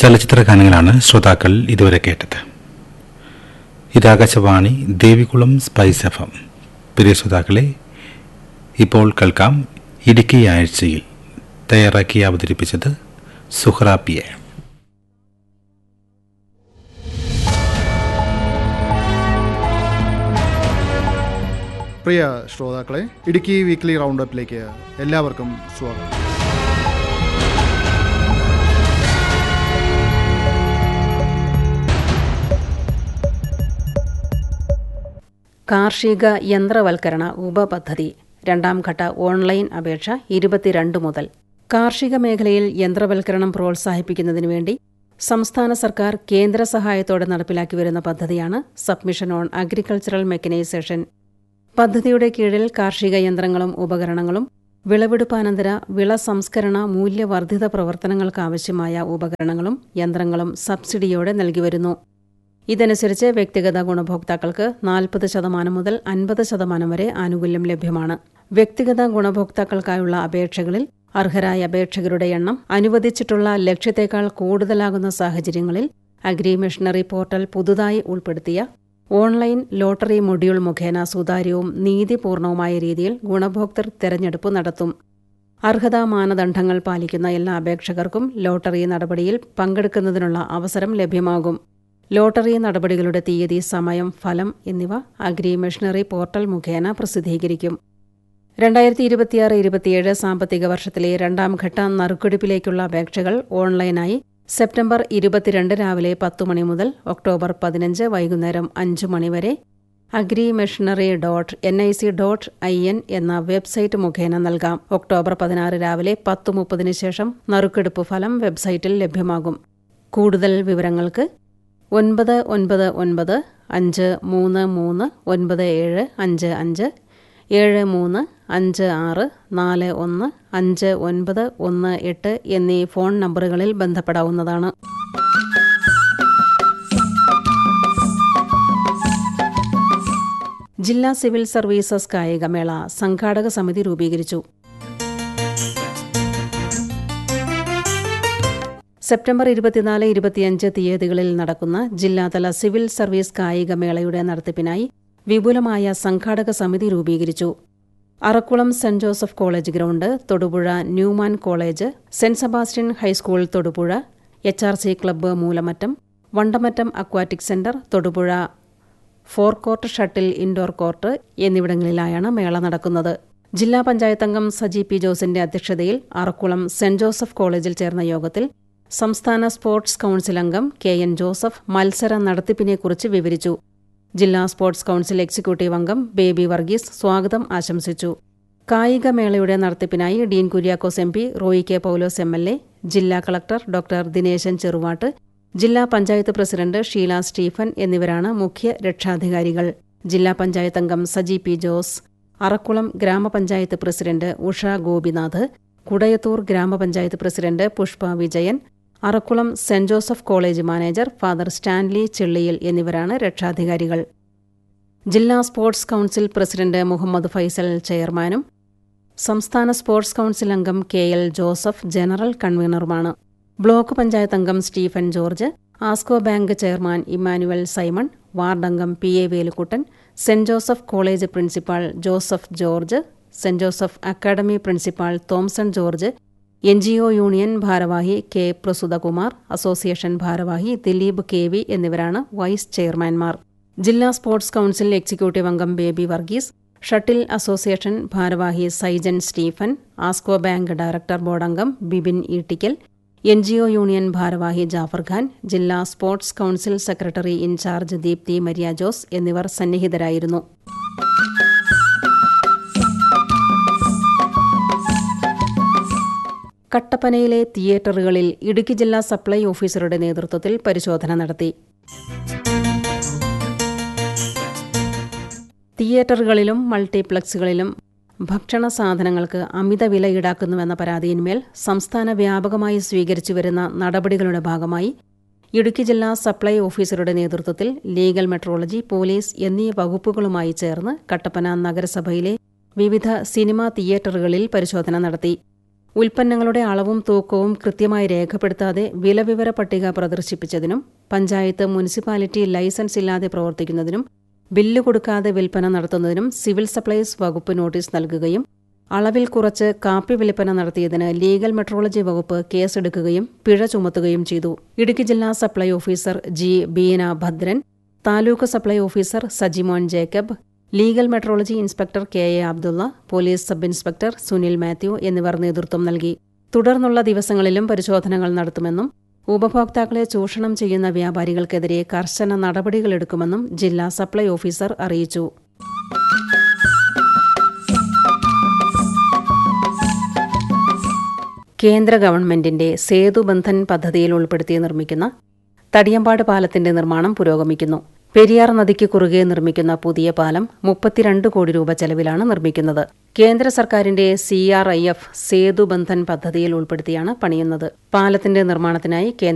ചലച്ചിത്ര ഗാനങ്ങളാണ് ശ്രോതാക്കൾ ഇതുവരെ കേട്ടത് ഇത് ആകാശവാണി ദേവികുളം സ്പൈസ് എഫ് എം പ്രിയ ശ്രോതാക്കളെ ഇപ്പോൾ കേൾക്കാം ഇടുക്കി ആഴ്ചയിൽ തയ്യാറാക്കി അവതരിപ്പിച്ചത് സുഹ്റാപ്പിയെ പ്രിയ ശ്രോതാക്കളെ ഇടുക്കി വീക്ക്ലി റൗണ്ട് അപ്പിലേക്ക് എല്ലാവർക്കും സ്വാഗതം കാർഷിക യന്ത്രവൽക്കരണ ഉപപദ്ധതി രണ്ടാം ഘട്ട ഓൺലൈൻ അപേക്ഷ ഇരുപത്തിരണ്ട് മുതൽ കാർഷിക മേഖലയിൽ യന്ത്രവൽക്കരണം പ്രോത്സാഹിപ്പിക്കുന്നതിനു വേണ്ടി സംസ്ഥാന സർക്കാർ കേന്ദ്ര സഹായത്തോടെ നടപ്പിലാക്കി വരുന്ന പദ്ധതിയാണ് സബ്മിഷൻ ഓൺ അഗ്രികൾച്ചറൽ മെക്കനൈസേഷൻ പദ്ധതിയുടെ കീഴിൽ കാർഷിക യന്ത്രങ്ങളും ഉപകരണങ്ങളും വിളവെടുപ്പാനന്തര വിള സംസ്കരണ മൂല്യവർദ്ധിത പ്രവർത്തനങ്ങൾക്കാവശ്യമായ ഉപകരണങ്ങളും യന്ത്രങ്ങളും സബ്സിഡിയോടെ നൽകിവരുന്നു ഇതനുസരിച്ച് വ്യക്തിഗത ഗുണഭോക്താക്കൾക്ക് നാൽപ്പത് ശതമാനം മുതൽ അൻപത് ശതമാനം വരെ ആനുകൂല്യം ലഭ്യമാണ് വ്യക്തിഗത ഗുണഭോക്താക്കൾക്കായുള്ള അപേക്ഷകളിൽ അർഹരായ അപേക്ഷകരുടെ എണ്ണം അനുവദിച്ചിട്ടുള്ള ലക്ഷ്യത്തേക്കാൾ കൂടുതലാകുന്ന സാഹചര്യങ്ങളിൽ അഗ്രി മിഷണറി പോർട്ടൽ പുതുതായി ഉൾപ്പെടുത്തിയ ഓൺലൈൻ ലോട്ടറി മൊഡ്യൂൾ മുഖേന സുതാര്യവും നീതിപൂർണവുമായ രീതിയിൽ ഗുണഭോക്തൃ തെരഞ്ഞെടുപ്പ് നടത്തും അർഹതാ മാനദണ്ഡങ്ങൾ പാലിക്കുന്ന എല്ലാ അപേക്ഷകർക്കും ലോട്ടറി നടപടിയിൽ പങ്കെടുക്കുന്നതിനുള്ള അവസരം ലഭ്യമാകും ലോട്ടറി നടപടികളുടെ തീയതി സമയം ഫലം എന്നിവ അഗ്രി മിഷണറി പോർട്ടൽ മുഖേന പ്രസിദ്ധീകരിക്കും രണ്ടായിരത്തി ഇരുപത്തിയാറ് ഇരുപത്തിയേഴ് സാമ്പത്തിക വർഷത്തിലെ രണ്ടാം ഘട്ട നറുക്കെടുപ്പിലേക്കുള്ള അപേക്ഷകൾ ഓൺലൈനായി സെപ്റ്റംബർ ഇരുപത്തിരണ്ട് രാവിലെ പത്തു മണി മുതൽ ഒക്ടോബർ പതിനഞ്ച് വൈകുന്നേരം അഞ്ച് മണി വരെ agri machinery dot N I C dot I N എന്ന വെബ്സൈറ്റ് മുഖേന നൽകാം ഒക്ടോബർ പതിനാറ് രാവിലെ പത്ത് മുപ്പതിന് ശേഷം നറുക്കെടുപ്പ് ഫലം വെബ്സൈറ്റിൽ ലഭ്യമാകും കൂടുതൽ വിവരങ്ങൾക്ക് ഒൻപത് ഒൻപത് ഒൻപത് അഞ്ച് മൂന്ന് മൂന്ന് ഒൻപത് ഏഴ് അഞ്ച് അഞ്ച് ഏഴ് മൂന്ന് അഞ്ച് ആറ് നാല് ഒന്ന് അഞ്ച് ഒൻപത് ഒന്ന് എട്ട് എന്നീ ഫോൺ നമ്പറുകളിൽ ബന്ധപ്പെടാവുന്നതാണ് ജില്ലാ സിവിൽ സർവീസസ് കായികമേള സംഘാടക സമിതി രൂപീകരിച്ചു സെപ്റ്റംബർ ഇരുപത്തിനാല് ഇരുപത്തിയഞ്ച് തീയതികളിൽ നടക്കുന്ന ജില്ലാതല സിവിൽ സർവീസ് കായികമേളയുടെ നടത്തിപ്പിനായി വിപുലമായ സംഘാടക സമിതി രൂപീകരിച്ചു Arakkulam saint Joseph college ground Thodupuzha Newman college saint Sebastian high school Thodupuzha H R C club Moolamattom Vandamattom aquatic centre Thodupuzha four court shuttle indoor court എന്നിവിടങ്ങളിലായാണ് മേള നടക്കുന്നത് ജില്ലാ പഞ്ചായത്ത് അംഗം സജി പി ജോസിന്റെ അധ്യക്ഷതയിൽ അറക്കുളം സെന്റ് ജോസഫ് കോളേജിൽ ചേർന്ന യോഗത്തിൽ സംസ്ഥാന സ്പോർട്സ് കൌൺസിൽ അംഗം കെ എൻ ജോസഫ് മത്സര നടത്തിപ്പിനെക്കുറിച്ച് വിവരിച്ചു ജില്ലാ സ്പോർട്സ് കൌൺസിൽ എക്സിക്യൂട്ടീവ് അംഗം ബേബി വർഗീസ് സ്വാഗതം ആശംസിച്ചു കായികമേളയുടെ നടത്തിപ്പിനായി Dean Kuriakose M P Roy K Paulose M L A ജില്ലാ കളക്ടർ ഡോക്ടർ ദിനേശൻ ചെറുവാട്ട് ജില്ലാ പഞ്ചായത്ത് പ്രസിഡന്റ് ഷീല സ്റ്റീഫൻ എന്നിവരാണ് മുഖ്യ രക്ഷാധികാരികൾ ജില്ലാ പഞ്ചായത്ത് അംഗം സജി പി ജോസ് അറക്കുളം ഗ്രാമപഞ്ചായത്ത് president Usha Gopinath Kudayathoor grama panchayat president Pushpa Vijayan Arakkulam saint Joseph college manager father Stanley Chelliyil എന്നിവരാണ് രക്ഷാധികാരികൾ ജില്ലാ sports council president Muhammad Faisal ചെയർമാനും സംസ്ഥാന സ്പോർട്സ് കൌൺസിൽ അംഗം കെ എൽ ജോസഫ് ജനറൽ കൺവീനറുമാണ് ബ്ലോക്ക് പഞ്ചായത്ത് അംഗം Stephen George Asco bank chairman Immanuel Simon വാർഡംഗം P A Velukkuttan saint Joseph college principal Joseph George saint Joseph academy principal Thomson George N G O union ഭാരവാഹി K Prasuthakumar association ഭാരവാഹി Dileep K V എന്നിവരാണ് vice ചെയർമാൻമാർ ജില്ലാ sports council executive അംഗം Baby Varghese shuttle association ഭാരവാഹി Saijan Stephen Asco bank director board അംഗം Bibin Eettikkal N G O union ഭാരവാഹി ജാഫർ ഖാൻ ജില്ലാ sports council secretary in charge Deepthi Maria Jose എന്നിവർ സന്നിഹിതരായിരുന്നു കട്ടപ്പനയിലെ തിയേറ്ററുകളിൽ ഇടുക്കി ജില്ലാ സപ്ലൈ ഓഫീസറുടെ നേതൃത്വത്തിൽ പരിശോധന നടത്തി തിയേറ്ററുകളിലും മൾട്ടിപ്ലക്സുകളിലും ഭക്ഷണ സാധനങ്ങൾക്ക് അമിത വില ഈടാക്കുന്നുവെന്ന പരാതിയിന്മേൽ സംസ്ഥാന വ്യാപകമായി സ്വീകരിച്ചു വരുന്ന നടപടികളുടെ ഭാഗമായി ഇടുക്കി ജില്ലാ സപ്ലൈ ഓഫീസറുടെ നേതൃത്വത്തിൽ ലീഗൽ മെട്രോളജി പോലീസ് എന്നീ വകുപ്പുകളുമായി ചേർന്ന് കട്ടപ്പന നഗരസഭയിലെ വിവിധ സിനിമാ തിയേറ്ററുകളിൽ പരിശോധന നടത്തി ഉൽപ്പന്നങ്ങളുടെ അളവും തൂക്കവും കൃത്യമായി രേഖപ്പെടുത്താതെ വിലവിവര പട്ടിക പ്രദർശിപ്പിച്ചതിനും പഞ്ചായത്ത് മുനിസിപ്പാലിറ്റി ലൈസൻസ് ഇല്ലാതെ പ്രവർത്തിക്കുന്നതിനും ബില്ല് കൊടുക്കാതെ വിൽപ്പന നടത്തുന്നതിനും സിവിൽ സപ്ലൈസ് വകുപ്പ് നോട്ടീസ് നൽകുകയും അളവിൽ കുറച്ച് കാപ്പി വിൽപ്പന നടത്തിയതിന് ലീഗൽ മെട്രോളജി വകുപ്പ് കേസെടുക്കുകയും പിഴ ചുമത്തുകയും ചെയ്തു ഇടുക്കി ജില്ലാ supply officer G Beena Bhadran taluk supply officer Sajimon Jacob legal metrology inspector K A Abdulla police sub inspector Sunil Mathew എന്നിവർ നേതൃത്വം നൽകി തുടർന്നുള്ള ദിവസങ്ങളിലും പരിശോധനകൾ നടത്തുമെന്നും ഉപഭോക്താക്കളെ ചൂഷണം ചെയ്യുന്ന വ്യാപാരികൾക്കെതിരെ കർശന നടപടികളെടുക്കുമെന്നും ജില്ലാ സപ്ലൈ ഓഫീസർ അറിയിച്ചു കേന്ദ്ര ഗവൺമെന്റിന്റെ സേതുബന്ധൻ പദ്ധതിയിൽ ഉൾപ്പെടുത്തി നിർമ്മിക്കുന്ന തടിയമ്പാട് പാലത്തിന്റെ നിർമ്മാണം പുരോഗമിക്കുന്നു പെരിയാർ നദിക്ക് കുറുകെ നിർമ്മിക്കുന്ന പുതിയ പാലം മുപ്പത്തിരണ്ട് കോടി രൂപ ചെലവിലാണ് നിർമ്മിക്കുന്നത് കേന്ദ്ര സർക്കാരിന്റെ C R I F Setu Bandhan പദ്ധതിയിൽ ഉൾപ്പെടുത്തിയാണ് പണിയുന്നത് പാലത്തിന്റെ നിർമ്മാണത്തിനായി കേന്ദ്ര